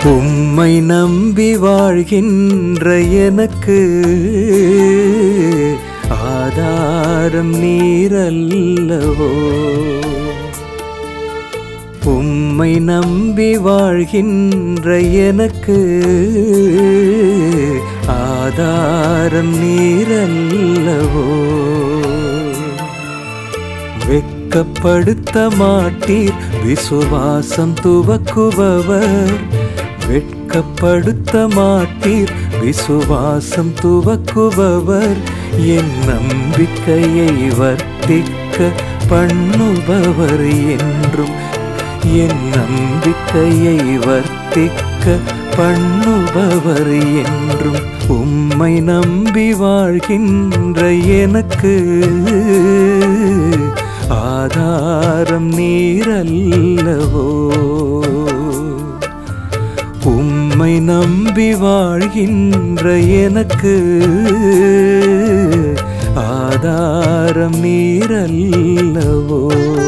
உம்மை நம்பி வாழ்கின்ற எனக்கு ஆதாரம் நீரல்லவோ உம்மை நம்பி வாழ்கின்ற எனக்கு ஆதாரம் நீரல்லவோ வெட்கப்படுத்த மாட்டீர் விசுவாசம் துவக்குபவர் வெட்கப்படுத்த மாட்டீர் விசுவாசம் துவக்குபவர் என் நம்பிக்கையை வர்த்திக்க பண்ணுபவர் என்றும் என் நம்பிக்கையை வர்த்திக்க பண்ணுபவர் என்றும் உம்மை நம்பி வாழ்கின்ற எனக்கு ஆதாரம் நீரல்லவோ உம்மை நம்பி வாழ்கின்ற எனக்கு ஆதாரம் நீரல்லவோ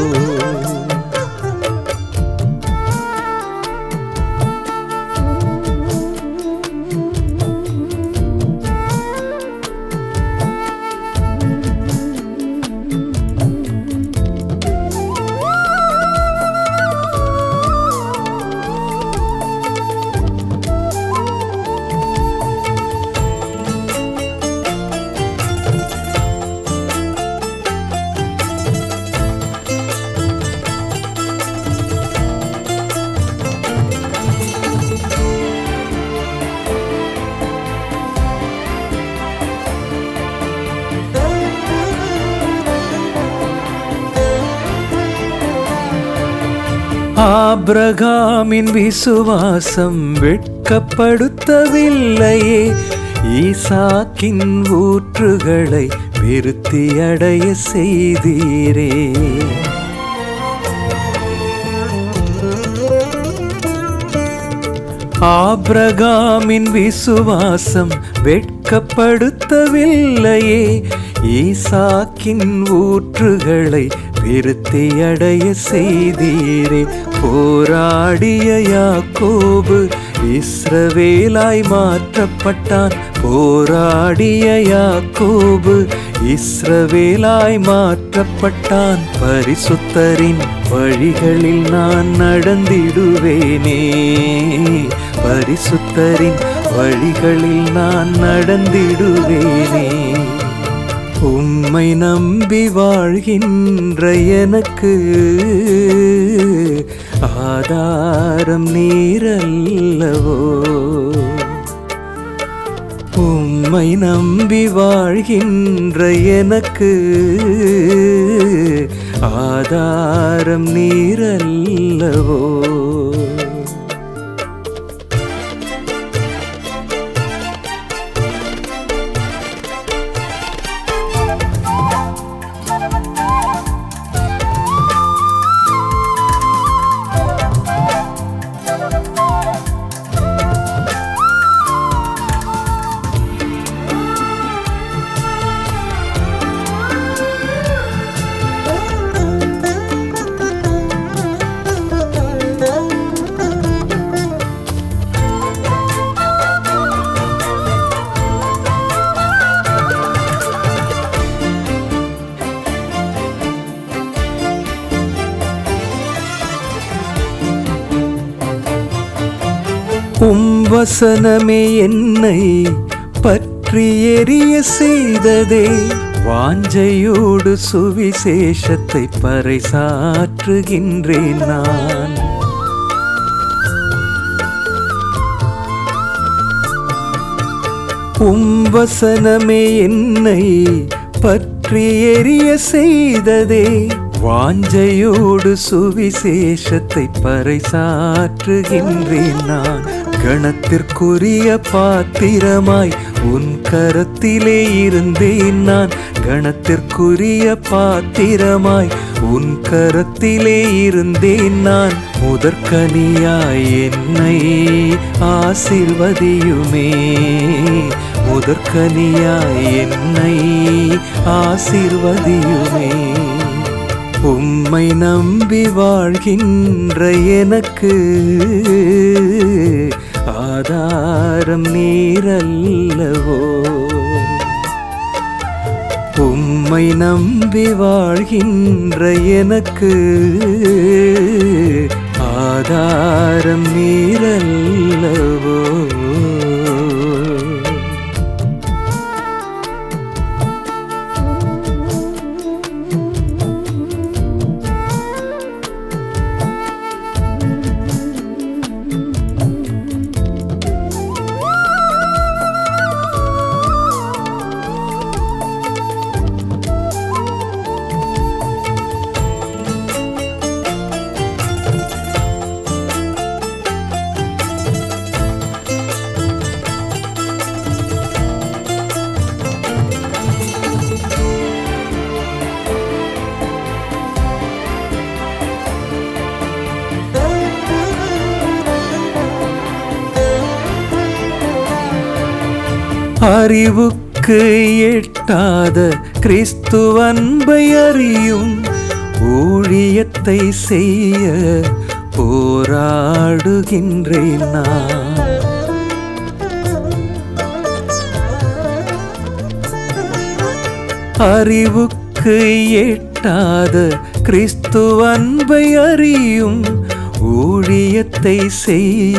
ஆபிரகாமின் விசுவாசம் வெட்கப்படுத்தவில்லையே ஈசாக்கின் ஊற்றுகளை விருத்தியடைய செய்தீரே ஆபிரகாமின் விசுவாசம் வெட்கப்படுத்தவில்லையே ஈசாக்கின் ஊற்றுகளை விருத்தியடைய செய்தீரே போராடிய யாக்கோபு இஸ்ரவேலாய் மாற்றப்பட்டான் போராடிய யாக்கோபு இஸ்ரவேலாய் மாற்றப்பட்டான் பரிசுத்தரின் வழிகளில் நான் நடந்திடுவேனே பரிசுத்தரின் வழிகளில் நான் நடந்திடுவேனே உம்மை நம்பி வாழ்கின்ற எனக்கு ஆதாரம் நீரல்லவோ உம்மை நம்பி வாழ்கின்ற எனக்கு ஆதாரம் நீரல்லவோ உம் வசனமே என்னை பற்றி எரிய செய்ததே வாஞ்சையோடு சுவிசேஷத்தை பறைசாற்றுகின்றேன் நான் உம் வசனமே என்னை பற்றி எரிய செய்ததே வாஞ்சையோடு சுவிசேஷத்தை பறைசாற்றுகின்றேன் நான் கணத்திற்குரிய பாத்திரமாய் உன் கரத்திலே இருந்தேன் நான் கணத்திற்குரிய பாத்திரமாய் உன் கரத்திலே இருந்தேன் நான் முதற்கனியாய் என்னை ஆசிர்வதியுமே முதற்கனியாய் என்னை ஆசிர்வதியுமே உம்மை நம்பி வாழ்கின்ற எனக்கு ஆதாரம் நீரல்லவோ உம்மை நம்பி வாழ்கின்ற எனக்கு ஆதாரம் நீரல்லவோ அறிவுக்கு எட்டாத கிறிஸ்துவன்பை அறியும் ஊழியத்தை செய்ய போராடுகின்றேன் நான் அறிவுக்கு எட்டாத கிறிஸ்துவன்பை அறியும் ஊழியத்தை செய்ய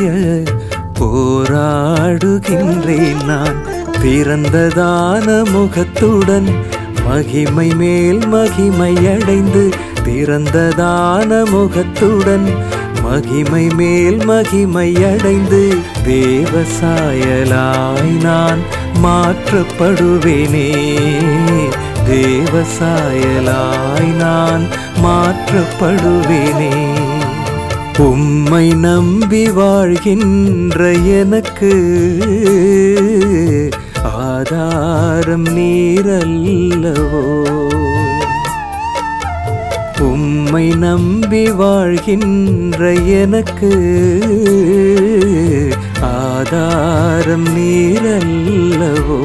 போராடுகின்றேன் நான் திறந்ததான முகத்துடன் மகிமை மேல் மகிமை அடைந்து திறந்ததான முகத்துடன் மகிமை மேல் மகிமை அடைந்து தேவசாயலாய் நான் மாற்றப்படுவேனே தேவசாயலாய் நான் மாற்றப்படுவேனே உம்மை நம்பி வாழ்கின்ற எனக்கு ஆதாரம் நீரல்லவோ உம்மை நம்பி வாழ்கின்ற எனக்கு ஆதாரம் நீரல்லவோ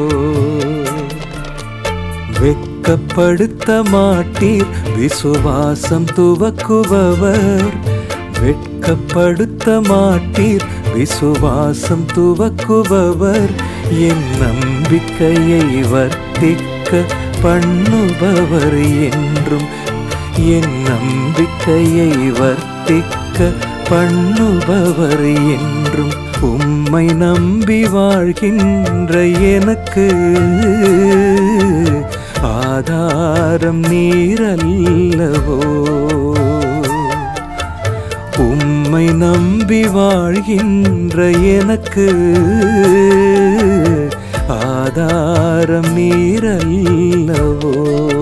வெட்கப்படுத்த மாட்டீர் விசுவாசம் துவக்குபவர் வெட்கப்படுத்த மாட்டீர் விசுவாசம் துவக்குபவர் என் நம்பிக்கையை வர்த்திக்க பண்ணுபவர் என்றும் என் நம்பிக்கையை வர்த்திக்க பண்ணுபவர் என்றும் உம்மை நம்பி வாழ்கின்ற எனக்கு ஆதாரம் நீரல்லவோ உம்மை நம்பி வாழ்கின்ற எனக்கு ஆதாரம் நீரல்லவோ